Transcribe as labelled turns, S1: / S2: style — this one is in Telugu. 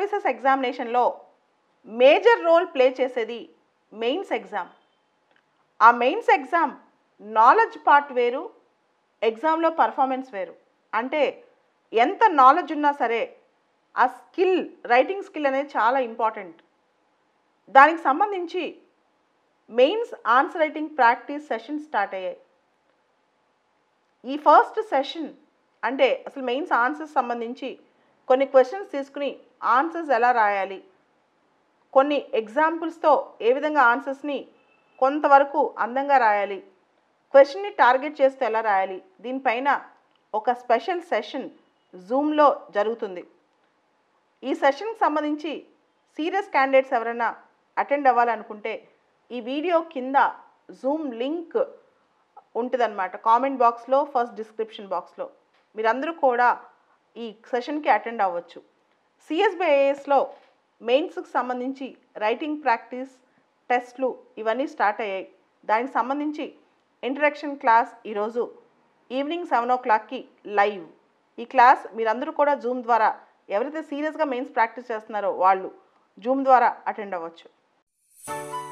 S1: సర్వీసెస్ ఎగ్జామినేషన్లో మేజర్ రోల్ ప్లే చేసేది మెయిన్స్ ఎగ్జామ్ ఆ మెయిన్స్ ఎగ్జామ్ నాలెడ్జ్ పార్ట్ వేరు ఎగ్జామ్లో పర్ఫార్మెన్స్ వేరు అంటే ఎంత నాలెడ్జ్ ఉన్నా సరే ఆ స్కిల్ రైటింగ్ స్కిల్ అనేది చాలా ఇంపార్టెంట్ దానికి సంబంధించి mains answer writing practice session start అయ్యాయి ఈ ఫస్ట్ సెషన్ అంటే అసలు మెయిన్స్ ఆన్సర్స్ సంబంధించి కొన్ని క్వశ్చన్స్ తీసుకుని ఆన్సర్స్ ఎలా రాయాలి కొన్ని ఎగ్జాంపుల్స్తో ఏ విధంగా ఆన్సర్స్ని కొంతవరకు అందంగా రాయాలి క్వశ్చన్ని టార్గెట్ చేస్తూ ఎలా రాయాలి దీనిపైన ఒక స్పెషల్ సెషన్ జూమ్లో జరుగుతుంది ఈ సెషన్కి సంబంధించి సీరియస్ క్యాండిడేట్స్ ఎవరైనా అటెండ్ అవ్వాలనుకుంటే ఈ వీడియో కింద జూమ్ లింక్ ఉంటుందన్నమాట కామెంట్ బాక్స్లో ఫస్ట్ డిస్క్రిప్షన్ బాక్స్లో మీరందరూ కూడా ఈ సెషన్కి అటెండ్ అవ్వచ్చు సిఎస్బిఐఎస్లో మెయిన్స్కి సంబంధించి రైటింగ్ ప్రాక్టీస్ టెస్ట్లు ఇవన్నీ స్టార్ట్ అయ్యాయి దానికి సంబంధించి ఇంటరాక్షన్ క్లాస్ ఈరోజు ఈవినింగ్ సెవెన్ ఓ క్లాక్కి లైవ్ ఈ క్లాస్ మీరందరూ కూడా జూమ్ ద్వారా ఎవరైతే సీరియస్గా మెయిన్స్ ప్రాక్టీస్ చేస్తున్నారో వాళ్ళు జూమ్ ద్వారా అటెండ్ అవ్వచ్చు